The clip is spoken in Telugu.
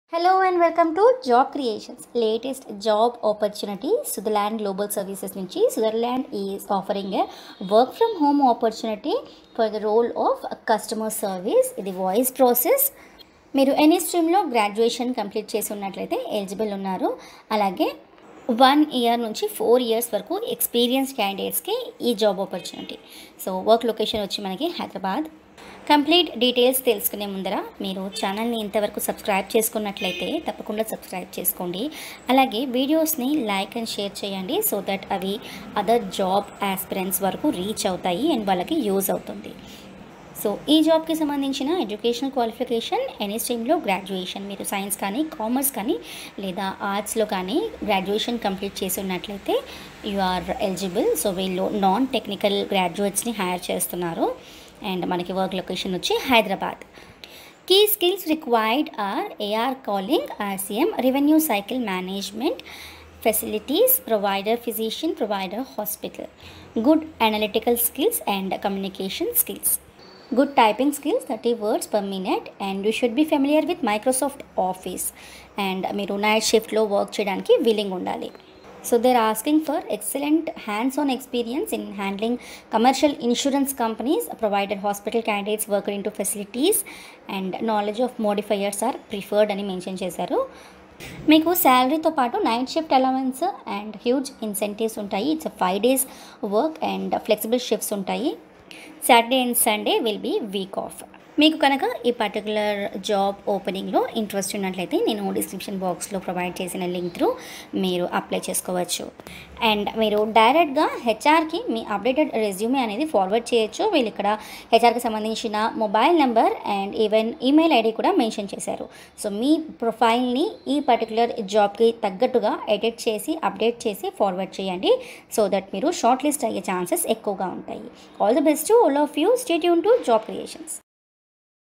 Hello and welcome to Job Creations. Latest job opportunity Sutherland Global Services నుంచి Sutherland is offering a work from home opportunity for the role of customer service. ఇది వాయిస్ ప్రాసెస్ మీరు ఎనీ స్ట్రీమ్లో గ్రాడ్యుయేషన్ కంప్లీట్ చేసి ఉన్నట్లయితే ఎలిజిబుల్ ఉన్నారు అలాగే వన్ ఇయర్ నుంచి ఫోర్ ఇయర్స్ వరకు ఎక్స్పీరియన్స్ క్యాండిడేట్స్కి ఈ job opportunity so work location వచ్చి మనకి హైదరాబాద్ కంప్లీట్ డీటెయిల్స్ తెలుసుకునే ముందర మీరు ఛానల్ని ఇంతవరకు సబ్స్క్రైబ్ చేసుకున్నట్లయితే తప్పకుండా సబ్స్క్రైబ్ చేసుకోండి అలాగే వీడియోస్ని లైక్ అండ్ షేర్ చేయండి సో దట్ అవి అదర్ జాబ్ ఆస్పిరెంట్స్ వరకు రీచ్ అవుతాయి అండ్ వాళ్ళకి యూజ్ అవుతుంది సో ఈ జాబ్కి సంబంధించిన ఎడ్యుకేషనల్ క్వాలిఫికేషన్ ఎనీ స్ట్రీమ్లో గ్రాడ్యుయేషన్ మీరు సైన్స్ కానీ కామర్స్ కానీ లేదా ఆర్ట్స్లో కానీ గ్రాడ్యుయేషన్ కంప్లీట్ చేసి ఉన్నట్లయితే యు ఆర్ ఎలిజిబుల్ సో వీళ్ళు నాన్ టెక్నికల్ గ్రాడ్యుయేట్స్ని హైర్ చేస్తున్నారు అండ్ మనకి వర్క్ లొకేషన్ వచ్చి Hyderabad key skills required are AR calling RCM revenue cycle management facilities provider physician provider hospital good analytical skills and communication skills good typing skills 30 words per minute and you should be familiar with Microsoft office and మీరు నైట్ షిఫ్ట్లో వర్క్ చేయడానికి విల్లింగ్ ఉండాలి so they are asking for excellent hands on experience in handling commercial insurance companies provided hospital candidates work in two facilities and knowledge of modifiers are preferred అని మెన్షన్ చేశారు మీకు శాలరీతో పాటు night shift allowance and huge incentives ఉంటాయి it's five days work and flexible shifts ఉంటాయి Saturday and Sunday will be week off మీకు కనుక ఈ పర్టికులర్ జాబ్ ఓపెనింగ్లో ఇంట్రెస్ట్ ఉన్నట్లయితే నేను డిస్క్రిప్షన్ బాక్స్లో ప్రొవైడ్ చేసిన లింక్ త్రూ మీరు అప్లై చేసుకోవచ్చు అండ్ మీరు డైరెక్ట్గా హెచ్ఆర్కి మీ అప్డేటెడ్ రెజ్యూమే అనేది ఫార్వర్డ్ చేయొచ్చు వీళ్ళు ఇక్కడ హెచ్ఆర్కి సంబంధించిన mobile number and even email ID కూడా మెన్షన్ చేశారు సో మీ ప్రొఫైల్ని ఈ పర్టికులర్ జాబ్కి తగ్గట్టుగా ఎడిట్ చేసి అప్డేట్ చేసి ఫార్వర్డ్ చేయండి సో దట్ మీరు షార్ట్ లిస్ట్ అయ్యే ఛాన్సెస్ ఎక్కువగా ఉంటాయి all the best all of you stay యూన్ టు జాబ్ క్రియేషన్స్